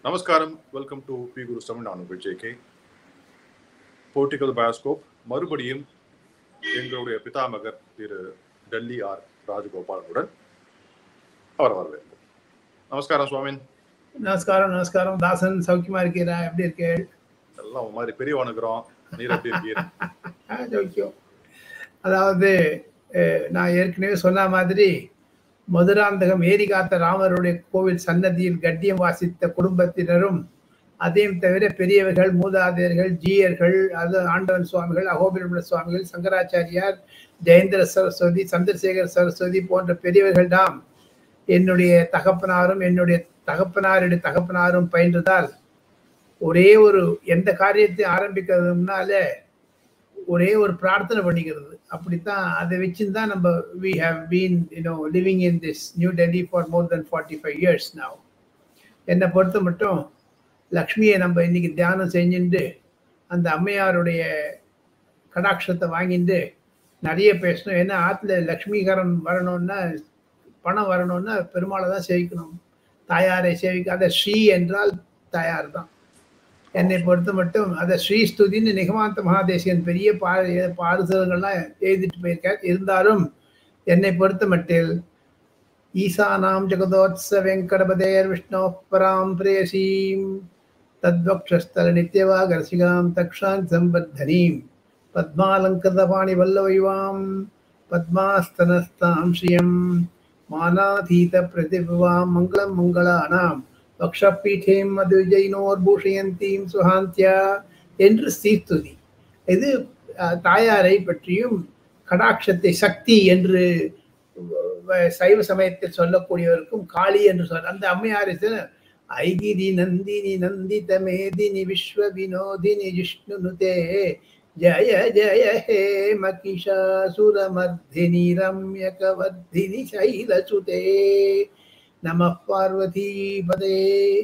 நமஸ்காரம் welcome to B Guru Tamil நான் உங்கள் ஜேகே போர்ட்டிகல் பயோஸ்கோப் மறுபடியும் எங்களுடைய பிதாமகர் திரு டெல்லி ஆர் ராஜகோபாலனுடன் அவர் வரவேற்போம் நமஸ்காரம் சுவாமின் நமஸ்காரம் நமஸ்காரம் தாசன் சௌக்கியமா இருக்கிறா எப்படி இருக்கேள் எல்லாம் உன் மாதிரி பெரியவனுக்குறோம் நீர் எப்படி இருக்கீர் ஆ, சௌக்கியம் அதாவது அஹ், நான் ஏற்கனவே சொன்ன மாதிரி மதுராந்தகம் ஏரி காத்த ராமருடைய கோவில் சன்னதியில் கட்டியம் வாசித்த குடும்பத்தினரும் அதையும் தவிர பெரியவர்கள் மூதாதையர்கள் ஜீயர்கள் அது ஆண்டவன் சுவாமிகள் அகோபிரமண சுவாமிகள் சங்கராச்சாரியார் ஜெயேந்திர சரஸ்வதி சந்திரசேகர் சரஸ்வதி போன்ற பெரியவர்கள் தாம் என்னுடைய தகப்பனாரும் என்னுடைய தகப்பனாருடைய தகப்பனாரும் பயின்றதால் ஒரே ஒரு எந்த காரியத்தை ஆரம்பிக்கிறது முன்னால ஒரே ஒரு பிரார்த்தனை பண்ணிக்கிறது அப்படித்தான் அதை வச்சுதான் நம்ம we have been you know living in this New Delhi for more than forty five years now என்னை பொறுத்த மட்டும் லக்ஷ்மியை நம்ம இன்னைக்கு தியானம் செஞ்சுட்டு அந்த அம்மையாருடைய கடாட்சத்தை வாங்கிட்டு நிறைய பேசணும் ஏன்னா ஆற்றுல லக்ஷ்மிகரம் வரணும்னா பணம் வரணும்னா பெருமாளை தான் சேவிக்கணும் தாயாரை சேவிக்காத ஸ்ரீ என்றால் தாயார் தான் என்னை பொறுத்த மட்டும் அதை ஸ்ரீஸ்துதின்னு நிகமாந்த மகாதேசியன் பெரிய பா பாரிசலங்கள்லாம் எழுதிட்டு போயிருக்கார் இருந்தாலும் என்னை பொறுத்த மட்டில் ஈசானாம் ஜெகதோத்ச வெங்கடபதேர் விஷ்ணோ பராம் பிரேயசீம் தத்வக்ஷஸ்தல நித்யவாகர்ஷிகாம் தக்ஷான் சம்பத்தனீம் பத்மாலங்கிருதபாணி வல்லவைவாம் பத்மாஸ்தனஸ்தாம் ஸ்ரீயம் மானாதீத பிரதிபவாம் மங்களம் மங்களானாம் வக்ஷபீఠேம் மது ஜெயினோர்பூஷயந்தீம் சுஹாந்தியா என்று சீர்துதி இது அஹ், தாயாரை பற்றியும் கடாட்சத்தை சக்தி என்று வ- சைவ சமயத்தில் சொல்லக்கூடியவருக்கும் காளி என்று சொல்ற அந்த அம்மையாரை ஐகிரி நந்தினி நந்தித மேதினி விஸ்வ வினோதினி ஜிஷ்ணுனுதே ஜய ஜய ஹே மகிஷாசுரமர்தினி ரம்யகவர்தினி சைலசுதே நம பார்வதி பதே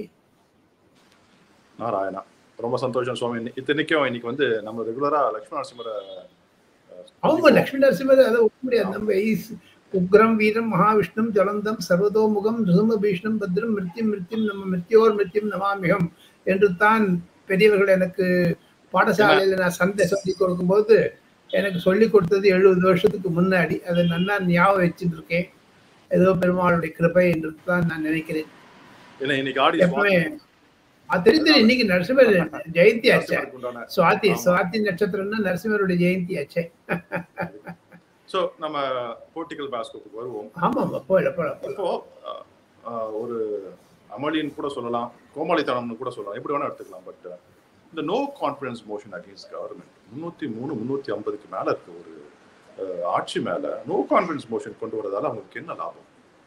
நாராயணா ரொம்ப சந்தோஷம் சுவாமி இத்தனைக்கும் இன்னைக்கு வந்து நம்ம ரெகுலரா லக்ஷ்மண நரசிம்மரை அஹ், அவங்க லட்சுமி நரசிம்மர் அதை ஒக்க முடியாது நம்ம ஈஸ்- உக்ரம் வீரம் மகாவிஷ்ணும் ஜலந்தம் சர்வதோமுகம் ருசும பீஷ்ணம் பத்ரம் மிருத்யும் மிருத்யும் நம்ம மிருத்தியோர் மிருத்யும் நமாமிகம் என்று தான் பெரியவர்கள் எனக்கு பாடசாலையில நான் சந்தை சொல்லி கொடுக்கும்போது எனக்கு சொல்லி கொடுத்தது எழுபது வருஷத்துக்கு முன்னாடி அதை நல்லா ஞாபகம் வச்சுட்டு இருக்கேன் ஏதோ பெருமாளுடைய கிருபை என்று தான் நான் நினைக்கிறேன் ஏன்னா இன்னைக்கு ஆடி எப்பவுமே அது தெரியும் தெரியும். இன்னைக்கு நரசிம்மர் ஜெயந்தி ஆச்சே நரசிம்மருக்கு உண்டான சுவாதி ஆமா. சுவாதி நட்சத்திரம்னா நரசிம்மருடைய ஜெயந்தி ஆச்சே சோ நம்ம போர்ட்டிகல் பயோஸ்கோப்புக்கு வருவோம் ஆமாம் போயில போல போல இப்போ அஹ், அஹ், ஒரு அமளின்னு கூட சொல்லலாம் கோமாளித்தனம்னு கூட சொல்லலாம் எப்படி வேணா எடுத்துக்கலாம் பட் இந்த no confidence motion against government முன்னூத்தி மூணு முன்னூத்தி ஐம்பதுக்கு மேல இருக்க ஒரு அஹ், ஆட்சி மேல நோ கான்ஃபிடன்ஸ் மோஷன் கொண்டு வரதால அவங்களுக்கு என்ன லாபம்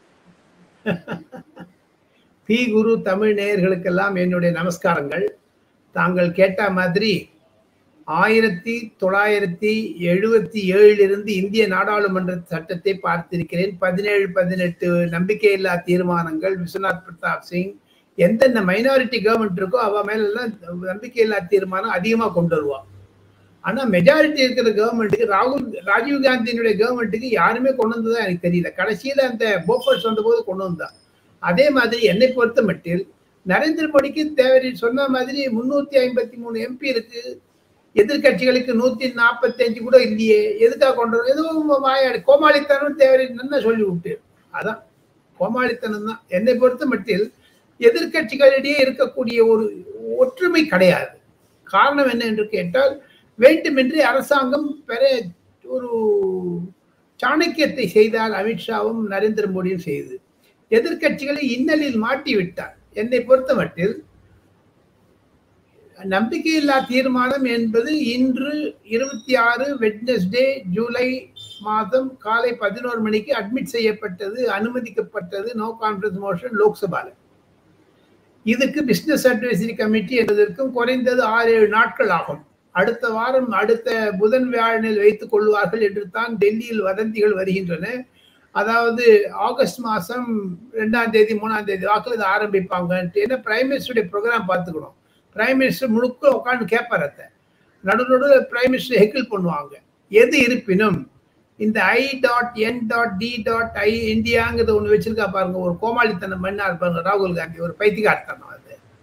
பி குரு தமிழ் நேயர்களுக்கெல்லாம் என்னுடைய நமஸ்காரங்கள் தாங்கள் கேட்ட மாதிரி ஆயிரத்தி தொள்ளாயிரத்தி எழுபத்தி ஏழிலிருந்து இந்திய நாடாளுமன்ற சட்டத்தை பார்த்திருக்கிறேன் பதினேழு பதினெட்டு நம்பிக்கையில்லா தீர்மானங்கள் விஸ்வநாத் பிரதாப் சிங் எந்தெந்த மைனாரிட்டி கவர்மெண்ட் இருக்கோ அவ மேலெல்லாம் நம்பிக்கையில்லா தீர்மானம் அதிகமாக கொண்டு வருவா ஆனா மெஜாரிட்டி இருக்கிற கவர்மெண்ட்டுக்கு ராகுல் ராஜீவ் காந்தியினுடைய கவர்மெண்ட்டுக்கு யாருமே கொண்டு வந்ததா எனக்கு தெரியல கடைசியில அந்த போஃபர்ஸ் வந்தபோது கொண்டு வந்தா அதே மாதிரி என்னை பொறுத்த மட்டில் நரேந்திர மோடிக்கு தேவை சொன்ன மாதிரி முன்னூத்தி ஐம்பத்தி மூணு எம்பி இருக்கு எதிர்கட்சிகளுக்கு நூத்தி நாற்பத்தி அஞ்சு கூட இல்லையே எதுக்காக கொண்டு வரும் ஏதோ வாயாடி கோமாளித்தனம் தேவை நல்லா சொல்லி விட்டு அதான் கோமாளித்தனம் தான் என்னை பொறுத்த மட்டில் எதிர்கட்சிகளிடையே இருக்கக்கூடிய ஒரு ஒற்றுமை கிடையாது காரணம் என்ன என்று கேட்டால் வேண்டுமென்றே அரசாங்கம் பெற ஒரு சாணக்கியத்தை செய்தால் அமித்ஷாவும் நரேந்திர மோடியும் செய்தது எதிர்க்கட்சிகளை இன்னலில் மாட்டி விட்டார் என்னை பொறுத்த மட்டில் நம்பிக்கையில்லா தீர்மானம் என்பது இன்று இருபத்தி ஆறு வெட்னஸ்டே ஜூலை மாதம் காலை பதினோரு மணிக்கு அட்மிட் செய்யப்பட்டது அனுமதிக்கப்பட்டது நோ கான்ஃபரன்ஸ் மோஷன் லோக்சபால இதுக்கு பிசினஸ் அட்வைசரி கமிட்டி என்பதற்கும் குறைந்தது ஆறு ஏழு நாட்கள் ஆகும் அடுத்த வாரம் அடுத்த புதன் வியாழனில் வைத்துக் கொள்வார்கள் என்று தான் டெல்லியில் வதந்திகள் வருகின்றன அதாவது ஆகஸ்ட் மாதம் ரெண்டாம் தேதி மூணாம் தேதி வாக்கில் இதை ஆரம்பிப்பாங்கன்ட்டு ஏன்னா பிரைம் மினிஸ்டருடைய ப்ரோக்ராம் பார்த்துக்கணும் பிரைம் மினிஸ்டர் முழுக்க உட்காந்து கேட்பார் அதை நடு நடுவில் பிரைம் மினிஸ்டர் ஹெக்கிள் பண்ணுவாங்க எது இருப்பினும் இந்த I dot N dot D dot I இந்தியாங்கிறது ஒன்று வச்சிருக்கா பாருங்க ஒரு கோமாளித்தனம் மண்ணா இருப்பாங்க ராகுல் காந்தி ஒரு பைத்தியக்காரத்தனம் அது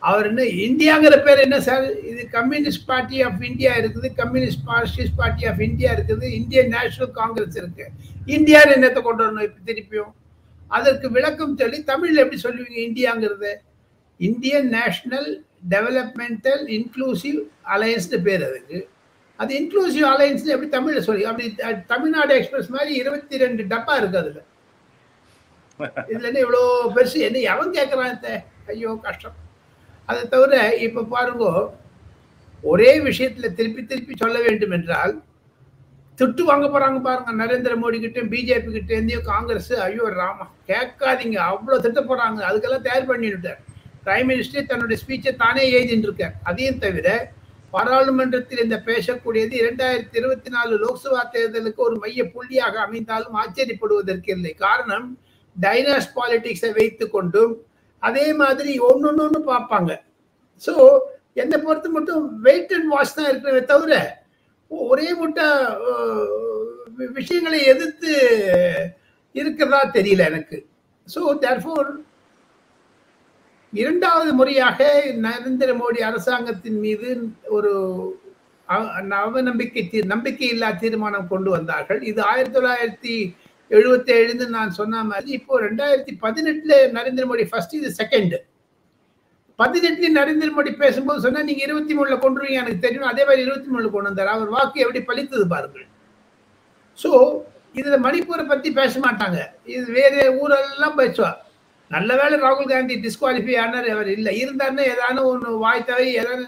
அவர் என்ன இந்தியாங்கிற பேர் என்ன சார் இது கம்யூனிஸ்ட் பார்ட்டி ஆஃப் இந்தியா இருக்குது communist Marxist party of India இருக்குது இந்தியன் நேஷனல் காங்கிரஸ் இருக்கு இந்தியான்னு என்னத்தை கொண்டு வரணும் இப்போ திருப்பியும் அதற்கு விளக்கம் சொல்லி தமிழ்ல எப்படி சொல்லுவீங்க இந்தியாங்கிறது இந்தியன் நேஷனல் டெவலப்மெண்டல் இன்க்ளூசிவ் அலையன்ஸ்னு பேர் அதுக்கு அது இன்க்ளூசிவ் அலையன்ஸ் எப்படி தமிழ்ல சொல்லி அப்படி அஹ், தமிழ்நாடு எக்ஸ்பிரஸ் மாதிரி இருபத்தி ரெண்டு டப்பா இருக்கு அதுல இதுல என்ன இவ்வளோ பெருசு என்ன எவன் கேட்கறான் இத? ஐயோ கஷ்டம் அதை தவிர இப்ப பாருங்க ஒரே விஷயத்துல திருப்பி திருப்பி சொல்ல வேண்டும் என்றால் திட்டு வாங்க போறாங்க பாருங்க நரேந்திர மோடி கிட்டயும் பிஜேபி கிட்ட இருந்தையும் காங்கிரஸ் ஐயோ ராமா கேட்காதீங்க அவ்வளவு திட்ட போறாங்க அதுக்கெல்லாம் தயார் பண்ணிவிட்டார் பிரைம் மினிஸ்டர் தன்னுடைய ஸ்பீச்சை தானே எழுதிட்டு இருக்கார் அதையும் தவிர பாராளுமன்றத்தில் இந்த பேசக்கூடியது இரண்டாயிரத்தி இருபத்தி நாலு லோக்சபா தேர்தலுக்கு ஒரு மைய புள்ளியாக அமைந்தாலும் ஆச்சரியப்படுவதற்கு இல்லை காரணம் டைனாஸ் பாலிடிக்ஸை வைத்து கொண்டும் அதே மாதிரி ஒன்னொன்னு பார்ப்பாங்க ஸோ என்னை பொறுத்த மட்டும் வெயிட் அண்ட் வாஷ் தான் இருக்கிறத தவிர ஒரே முட்டை அஹ், விஷயங்களை எதிர்த்து இருக்கிறதா தெரியல எனக்கு ஸோ தேர்ஃபோர் இரண்டாவது முறையாக நரேந்திர மோடி அரசாங்கத்தின் மீது ஒரு அ- அவநம்பிக்கை தீ- நம்பிக்கை இல்லா தீர்மானம் கொண்டு வந்தார்கள் இது ஆயிரத்தி தொள்ளாயிரத்தி எழுபத்தி ஏழுன்னு நான் சொன்ன மாதிரி இப்போ ரெண்டாயிரத்தி பதினெட்டுல நரேந்திர மோடி ஃபர்ஸ்ட் இது செகண்ட் பதினெட்டுல நரேந்திர மோடி பேசும்போது சொன்னா நீங்க இருபத்தி மூணுல கொண்டுருவீங்க எனக்கு தெரியும் அதே மாதிரி இருபத்தி மூணுல கொண்டு வந்தார் அவர் வாக்கு எப்படி பலித்தது பாருங்கள் ஸோ இதுல மணிப்பூரை பத்தி பேச மாட்டாங்க இது வேற ஊரெல்லாம் பேசுவா நல்ல வேளை ராகுல் காந்தி டிஸ்குவாலிஃபை ஆனார் அவர் இல்லை இருந்தாருன்னா ஏதானு ஒன்று வாய் தவறி ஏதாவது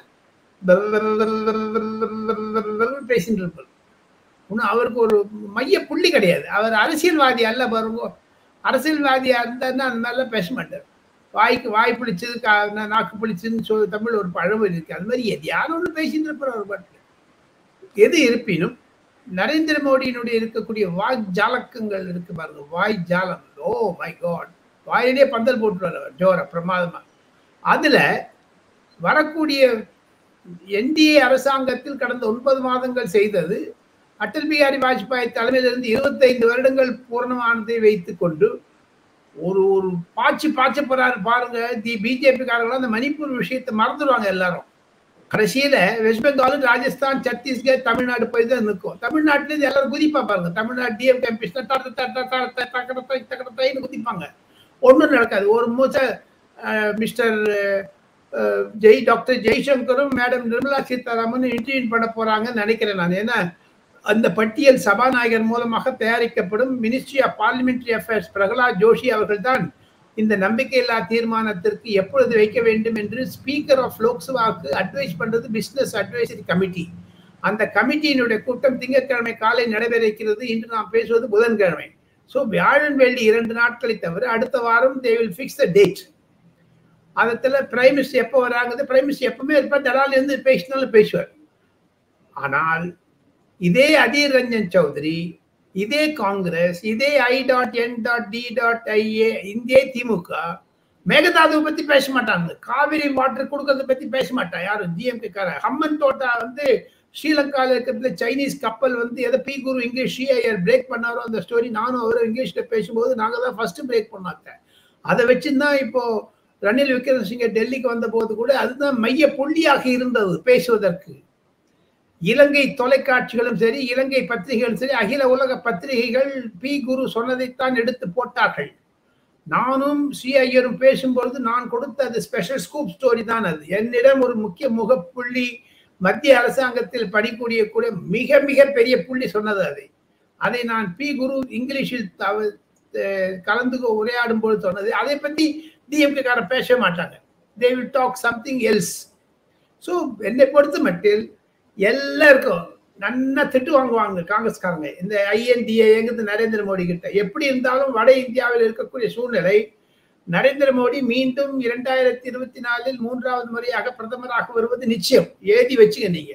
பேசிட்டு இருப்பார் இன்னும் அவருக்கு ஒரு மைய புள்ளி கிடையாது அவர் அரசியல்வாதி அல்ல பாருங்க அரசியல்வாதியா இருந்தாருன்னா அந்த மாதிரிலாம் பேச மாட்டார் வாய்க்கு வாய் பிடிச்சது கா- நா- நாக்கு பிடிச்சதுன்னு சொல்லி தமிழ் ஒரு பழமொழி இருக்கு அது மாதிரி எதையான ஒன்று பேசிட்டு இருப்பார் அவர் பாட்டு எது இருப்பினும் நரேந்திர மோடியினுடைய இருக்கக்கூடிய வாய் ஜாலக்கங்கள் இருக்கு பாருங்க வாய் ஜாலம் ஓ மை காட் வாயிலே பந்தல் போட்டுருவார் அவர் ஜோர பிரமாதமா அதுல வரக்கூடிய என்டிஏ அரசாங்கத்தில் கடந்த ஒன்பது மாதங்கள் செய்தது அடல் பிகாரி வாஜ்பாய் தலைமையிலிருந்து இருபத்தைந்து வருடங்கள் பூர்ணமானதை வைத்துக் கொண்டு ஒரு ஒரு பாய்ச்சி பாய்ச்ச போறாரு பாருங்க தி பிஜேபி காரங்களும் அந்த மணிப்பூர் விஷயத்தை மறந்துடுவாங்க எல்லாரும் கடைசியில வெஸ்ட் பெங்கால் ராஜஸ்தான் சத்தீஸ்கர் தமிழ்நாடு போய் தான் நிற்கும் தமிழ்நாட்டுல இருந்து எல்லாரும் குதிப்பா பாருங்க தமிழ்நாடு டிஎம் கேம்பிஸ்னு குதிப்பாங்க ஒன்றும் நடக்காது ஒரு மூச்ச மிஸ்டர் ஜெய் டாக்டர் ஜெய்சங்கரும் மேடம் நிர்மலா சீதாராமன் இன்டர்வியூ பண்ண போறாங்கன்னு நினைக்கிறேன் நான் ஏன்னா அந்த பட்டியல் சபாநாயகர் மூலமாக தயாரிக்கப்படும் ministry of parliamentary affairs Pralhad Joshi அவர்கள்தான் இந்த நம்பிக்கையில்லா தீர்மானத்திற்கு எப்பொழுது வைக்க வேண்டும் என்று ஸ்பீக்கர் ஆஃப் லோக்சபாவுக்கு அட்வைஸ் பண்றது பிசினஸ் அட்வைசரி கமிட்டி அந்த கமிட்டியினுடைய கூட்டம் திங்கட்கிழமை காலை நடைபெற இருக்கிறது இன்று நாம் பேசுவது புதன்கிழமை ஸோ வியாழன் வெள்ளி இரண்டு நாட்களை தவிர அடுத்த வாரம் they will fix the date அதத்துல பிரைம் மினிஸ்டர் எப்போ வராங்க பிரைம் மினிஸ்டர் எப்பவுமே இருப்பார் தடால் இருந்து பேசினாலும் பேசுவார் ஆனால் இதே அதீர் ரஞ்சன் சௌத்ரி இதே காங்கிரஸ் இதே I dot N dot D dot IA இந்திய திமுக மேகதாதுவை பத்தி பேச மாட்டாங்க காவிரி வாட்டர் கொடுக்கறத பத்தி பேச மாட்டான் யாரும் டிஎம்கே கார ஹம்மன் தோட்டா வந்து ஸ்ரீலங்காவில் இருக்கிறதுல சைனீஸ் கப்பல் வந்து எதை பி குரு இங்கிலீஷ் ஷிஐயர் பிரேக் பண்ணாரோ அந்த ஸ்டோரி நானும் அவரும் இங்கிலீஷ்ல பேசும்போது நாங்கள் தான் ஃபர்ஸ்ட் பிரேக் பண்ணாங்க அதை வச்சுதான் இப்போ ரணில் விக்ரமசிங்க டெல்லிக்கு வந்த போது கூட அதுதான் மைய புள்ளியாக இருந்தது பேசுவதற்கு இலங்கை தொலைக்காட்சிகளும் சரி இலங்கை பத்திரிகைகளும் சரி அகில உலக பத்திரிகைகள் பி குரு சொன்னதைத்தான் எடுத்து போட்டார்கள் நானும் ஸ்ரீ ஐயரும் பேசும்பொழுது நான் கொடுத்த அது ஸ்பெஷல் ஸ்கூப் ஸ்டோரி தான் அது என்னிடம் ஒரு முக்கிய முகப்புள்ளி மத்திய அரசாங்கத்தில் பணிபுரிய கூட மிக மிக பெரிய புள்ளி சொன்னது அதை அதை நான் பி குரு இங்கிலீஷில் தவ- அஹ் கலந்து உரையாடும் பொழுது சொன்னது அதை பத்தி டிஎம்கே கார பேச மாட்டாங்க they will talk something else so என்னை பொறுத்த மட்டில் எல்லாருக்கும் நன்னா திட்டு வாங்குவாங்க காங்கிரஸ்காரங்க இந்த ஐஎன்டிஏங்கிறது நரேந்திர மோடி கிட்ட எப்படி இருந்தாலும் வட இந்தியாவில் இருக்கக்கூடிய சூழ்நிலை நரேந்திர மோடி மீண்டும் இரண்டாயிரத்தி இருபத்தி நாலில் மூன்றாவது முறையாக பிரதமராக வருவது நிச்சயம் ஏதி வச்சுங்க நீங்க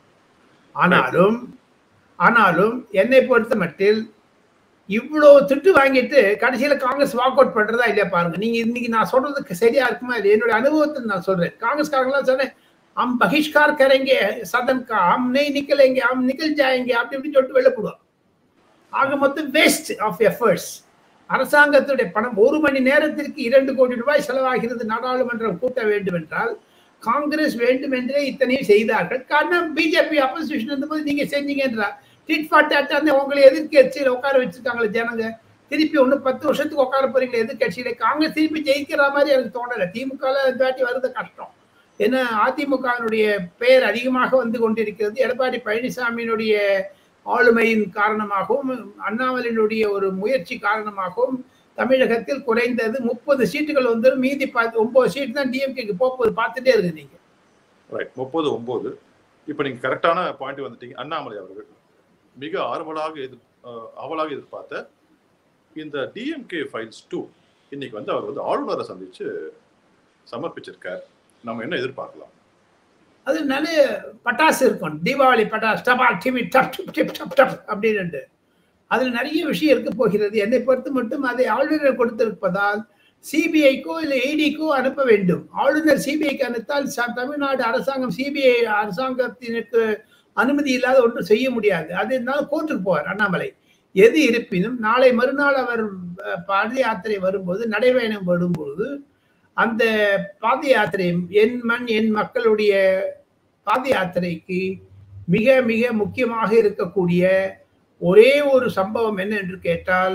ஆனாலும் ஆனாலும் என்னை பொறுத்த மட்டில் இவ்வளவு திட்டு வாங்கிட்டு கடைசியில காங்கிரஸ் வாக் அவுட் பண்றதா இல்லையா பாருங்க நீங்க இன்னைக்கு நான் சொல்றதுக்கு சரியா இருக்குமா இல்லை என்னுடைய அனுபவத்தை நான் சொல்றேன் காங்கிரஸ்காரங்களாம் சொன்னேன் हम बहिष्कार करेंगे सदन का हम नहीं निकलेंगे हम निकल जाएंगे அப்படி இப்படி சொல்லிட்டு வெளில போடுவோம் ஆக மொத்தம் வேஸ்ட் ஆஃப் எஃபர்ட்ஸ் அரசாங்கத்துடைய பணம் ஒரு மணி நேரத்திற்கு இரண்டு கோடி ரூபாய் செலவாகிறது நாடாளுமன்றம் கூட்ட வேண்டும் என்றால் காங்கிரஸ் வேண்டும் என்றே இத்தனையும் செய்தார்கள் காரணம் பிஜேபி அப்போசிஷன் இருந்தபோது நீங்க செஞ்சீங்கன்றா டிட் ஃபார் டாட் அந்த உங்களை எதிர்கட்சியில் உட்கார வச்சிருக்காங்களே ஜனங்க திருப்பி ஒன்று பத்து வருஷத்துக்கு உட்கார போறீங்களா எதிர்கட்சியில காங்கிரஸ் திருப்பி ஜெயிக்கிற மாதிரி எனக்கு தோணலை திமுக இந்த வாட்டி வருது கஷ்டம் ஏன்னா அதிமுகவினுடைய பெயர் அதிகமாக வந்து கொண்டிருக்கிறது எடப்பாடி பழனிசாமியினுடைய ஆளுமையின் காரணமாகவும் அண்ணாமலையினுடைய ஒரு முயற்சி காரணமாகவும் தமிழகத்தில் குறைந்தது முப்பது சீட்டுகள் வந்து மீதி பார்த்து ஒன்பது சீட் தான் டிஎம்கேக்கு போகுது பார்த்துட்டே இருக்கு நீங்க ரைட் முப்பது ஒன்பது இப்போ நீங்க கரெக்டான பாயிண்ட் வந்துட்டீங்க அண்ணாமலை அவர்கள் மிக ஆர்வலாக எதிர் அஹ், அவலாக எதிர்பார்த்த இந்த டிஎம்கே ஃபைல்ஸ் டூ இன்னைக்கு வந்து அவர் வந்து ஆளுநரை சந்திச்சு சமர்ப்பிச்சிருக்கார் நம்ம என்ன எதிர்பார்க்கலாம் அது நிறைய பட்டாசு இருக்கும் தீபாவளி பட்டாசு டபால் டிவி டப் டிப் டிப் டப் டப் அப்படின்னு அதில் நிறைய விஷயம் இருக்க போகிறது என்னை பொறுத்து மட்டும் அதை ஆளுநர் கொடுத்திருப்பதால் சிபிஐக்கோ இல்லை ஐடிக்கோ அனுப்ப வேண்டும் ஆளுநர் சிபிஐக்கு அனுப்பித்தால் ச- தமிழ்நாடு அரசாங்கம் சிபிஐ அரசாங்கத்தினுக்கு அனுமதி இல்லாத ஒன்றும் செய்ய முடியாது அது இருந்தாலும் கோர்ட்டுக்கு போவார் அண்ணாமலை எது இருப்பினும் நாளை மறுநாள் அவர் அஹ், பாத யாத்திரை வரும்போது நடைபயணம் வரும்போது அந்த பாத யாத்திரை என் மண் என் மக்களுடைய பாத யாத்திரைக்கு மிக மிக முக்கியமாக இருக்கக்கூடிய ஒரே ஒரு சம்பவம் என்ன என்று கேட்டால்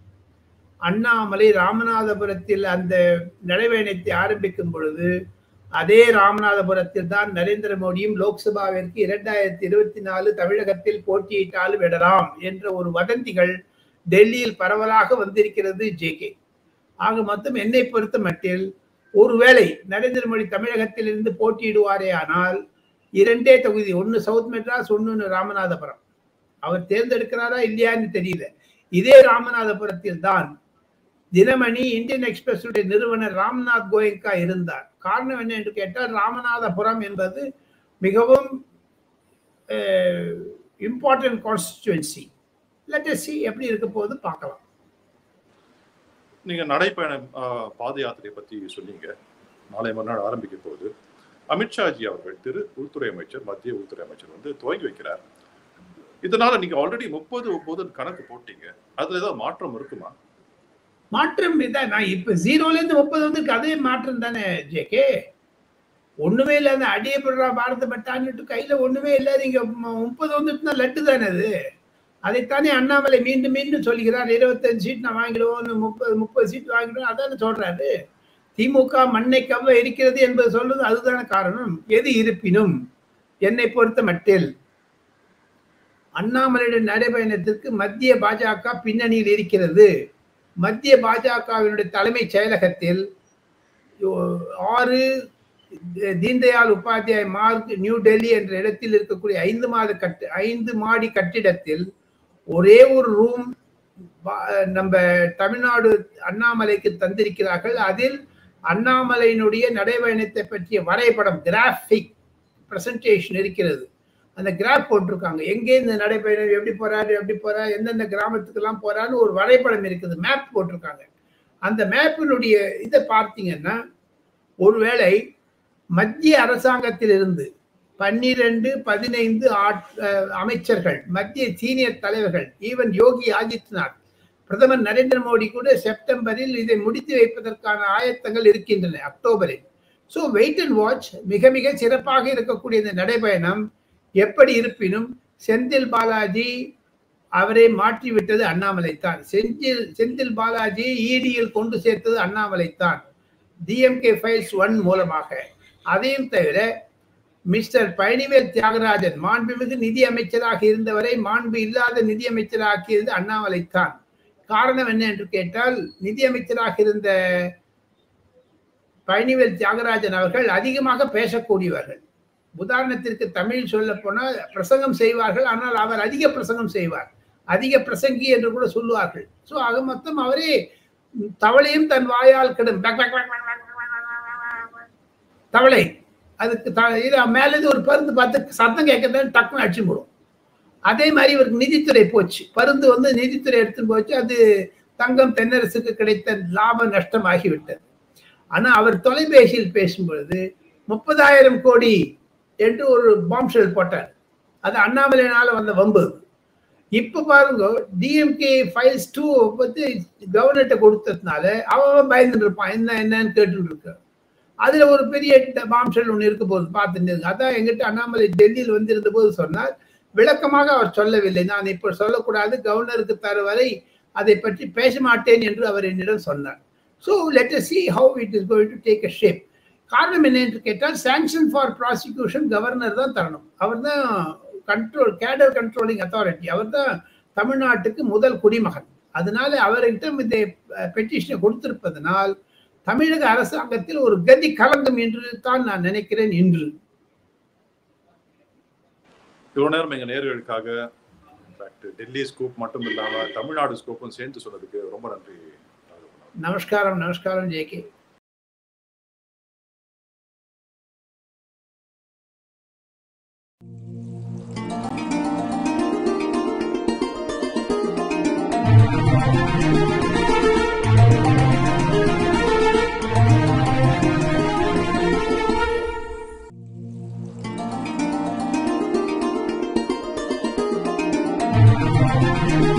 அண்ணாமலை ராமநாதபுரத்தில் அந்த நடைபயணத்தை ஆரம்பிக்கும் பொழுது அதே ராமநாதபுரத்தில் தான் நரேந்திர மோடியும் லோக்சபாவிற்கு இரண்டாயிரத்தி இருபத்தி நாலு தமிழகத்தில் போட்டியிட்டாலும் விடலாம் என்ற ஒரு வதந்திகள் டெல்லியில் பரவலாக வந்திருக்கிறது ஜேகே ஆக மொத்தம் என்னை பொறுத்த மட்டில் ஒருவேளை நரேந்திர மோடி தமிழகத்தில் இருந்து போட்டியிடுவாரே ஆனால் இரண்டே தொகுதி ஒன்னு சவுத் மெட்ராஸ் ஒன்னு ராமநாதபுரம் அவர் தேர்ந்தெடுக்கிறாரா இல்லையான்னு தெரியல இதே ராமநாதபுரத்தில் தான் தினமணி இந்தியன் எக்ஸ்பிரஸ் நிறுவனர் ராம்நாத் கோயங்கா இருந்தார் காரணம் என்ன என்று கேட்டால் ராமநாதபுரம் என்பது மிகவும் இம்பார்ட்டன்ட் கான்ஸ்டிச்சுவன்சி லெட்டசி எப்படி இருக்க போகுது பார்க்கலாம் நீங்க நடைப்பயணம் ஆஹ், பாத யாத்திரையை பத்தி சொன்னீங்க நாளை மறுநாள் ஆரம்பிக்க போகுது அமித்ஷாஜி அவர்கள் திரு உள்துறை அமைச்சர் மத்திய உள்துறை அமைச்சர் வந்து துவங்கி வைக்கிறார் இதனால நீங்க ஆல்ரெடி முப்பது ஒன்பது கணக்கு போட்டீங்க அதுல ஏதாவது மாற்றம் இருக்குமா மாற்றம் இதான் நான் இப்ப ஜீரோல இருந்து முப்பது வந்து அதே மாற்றம் தானே ஜேகே ஒண்ணுமே இல்ல அந்த அடியப்படுறா பாரத பட்டான்னுட்டு கையில ஒண்ணுமே இல்ல நீங்க ம- முப்பது வந்துட்டுனா லட்டு தானே அது அதைத்தானே அண்ணாமலை மீண்டும் மீண்டும் சொல்லுகிறார் இருபத்தஞ்சு சீட் நான் வாங்கிடுவோம் முப்பது முப்பது சீட் வாங்கிடுவோம் அதானே சொல்றாரு திமுக மண்ணை கவ்வ இருக்கிறது என்பது சொல்றது அதுதானே காரணம் எது இருப்பினும் என்னை பொறுத்த மட்டில் அண்ணாமலையுடைய நடைபயணத்திற்கு மத்திய பாஜக பின்னணியில் இருக்கிறது மத்திய பாஜகவினுடைய தலைமைச் செயலகத்தில் யோ- ஆறு தி- தீன்தயாள் உபாத்தியாய் மார்க் நியூ டெல்லி என்ற இடத்தில் இருக்கக்கூடிய ஐந்து மாத கட்டு ஐந்து மாடி கட்டிடத்தில் ஒரே ஒரு ரூம் நம்ம தமிழ்நாடு அண்ணாமலைக்கு தந்திருக்கிறார்கள் அதில் அண்ணாமலையினுடைய நடைபயணத்தை பற்றிய வரைபடம் கிராஃபிக் பிரசன்டேஷன் இருக்கிறது அந்த கிராஃப் போட்டிருக்காங்க எங்கே இந்த நடைபயணம் எப்படி போறாரு எப்படி போறா எந்தெந்த கிராமத்துக்கெல்லாம் போறான்னு ஒரு வரைபடம் இருக்குது மேப் போட்டிருக்காங்க அந்த மேப்பினுடைய இதை பார்த்தீங்கன்னா ஒருவேளை மத்திய அரசாங்கத்திலிருந்து பன்னிரண்டு பதினைந்து ஆட்- அஹ் அமைச்சர்கள் மத்திய சீனியர் தலைவர்கள் ஈவன் யோகி ஆதித்யநாத் பிரதமர் நரேந்திர மோடி கூட செப்டம்பரில் இதை முடித்து வைப்பதற்கான ஆயத்தங்கள் இருக்கின்றன அக்டோபரில் ஸோ வெயிட் அண்ட் வாட்ச் மிக மிக சிறப்பாக இருக்கக்கூடிய இந்த நடைபயணம் எப்படி இருப்பினும் செந்தில் பாலாஜி அவரை மாற்றிவிட்டது அண்ணாமலை தான் செந்தில் செந்தில் பாலாஜி இடியில் கொண்டு சேர்த்தது அண்ணாமலை தான் டிஎம்கே ஃபைல்ஸ் ஒன் மூலமாக அதையும் தவிர மிஸ்டர் பழனிவேல் தியாகராஜன் மாண்புமிகு நிதி அமைச்சராக இருந்தவரை மாண்பு இல்லாத நிதி அமைச்சராக்கியது அண்ணாமலை தான் காரணம் என்ன என்று கேட்டால் நிதி அமைச்சராக இருந்த பழனிவேல் தியாகராஜன் அவர்கள் அதிகமாக பேசக்கூடியவர்கள் உதாரணத்திற்கு தமிழ் சொல்ல போனால் பிரசங்கம் செய்வார்கள் ஆனால் அவர் அதிக பிரசங்கம் செய்வார் அதிக பிரசங்கி என்று கூட சொல்லுவார்கள் ஸோ ஆக மொத்தம் அவரே தவளையும் தன் வாயால் கெடும் பக் பக் பக் பக் பக் பக் பக் பக். தவளை அதுக்கு த- இது மேலேருந்து ஒரு பருந்து பார்த்து சத்தம் கேட்கறதுன்னு டக்குன்னு அடிச்சு போடும் அதே மாதிரி இவருக்கு நிதித்துறை போச்சு பருந்து வந்து நிதித்துறை எடுத்துன்னு போச்சு அது தங்கம் தென்னரசுக்கு கிடைத்த லாப நஷ்டம் ஆகிவிட்டது ஆனா அவர் தொலைபேசியில் பேசும் பொழுது முப்பதாயிரம் கோடி என்று ஒரு பாம்ஷெல் போட்டார் அது அண்ணாமலையினால வந்த வம்பு இப்ப பாருங்க டிஎம்கே ஃபைல்ஸ் டூ பத்தி கவர்னர்கிட்ட கொடுத்ததுனால அவன் பயந்துட்டு இருப்பான் என்ன என்னன்னு கேட்டுட்டு இருக்க அதுல ஒரு பெரிய பாம்ஷெல் ஒன்று இருக்க போது பார்த்துட்டு அதான் எங்கிட்ட அண்ணாமலை டெல்லியில் வந்திருந்த போது சொன்னார் விளக்கமாக அவர் சொல்லவில்லை நான் இப்போ சொல்லக்கூடாது கவர்னருக்கு தர வரை அதை பற்றி பேச மாட்டேன் என்று அவர் என்னிடம் சொன்னார் so let see how it is going to take a shape காரணம் என்ன என்று கேட்டால் சாங்ஷன் ஃபார் ப்ராசிக்யூஷன் கவர்னர் தான் தரணும் அவர் தான் கண்ட்ரோல் கேடர் கண்ட்ரோலிங் அத்தாரிட்டி அவர் தான் தமிழ்நாட்டுக்கு முதல் குடிமகன் அதனால அவர்கிட்ட இந்த பெட்டிஷனை கொடுத்திருப்பதனால் தமிழக அரசாங்கத்தில் ஒரு கதி கலங்கும் என்று தான் நான் நினைக்கிறேன் இன்று இவ்வளவு நேரம் எங்க நேர்களுக்காக இன்ஃபேக்ட் டெல்லி ஸ்கூப் மட்டும் இல்லாம தமிழ்நாடு ஸ்கூப்பும் சேர்ந்து சொன்னதுக்கு ரொம்ப நன்றி நமஸ்காரம் நமஸ்காரம் ஜே கே thank you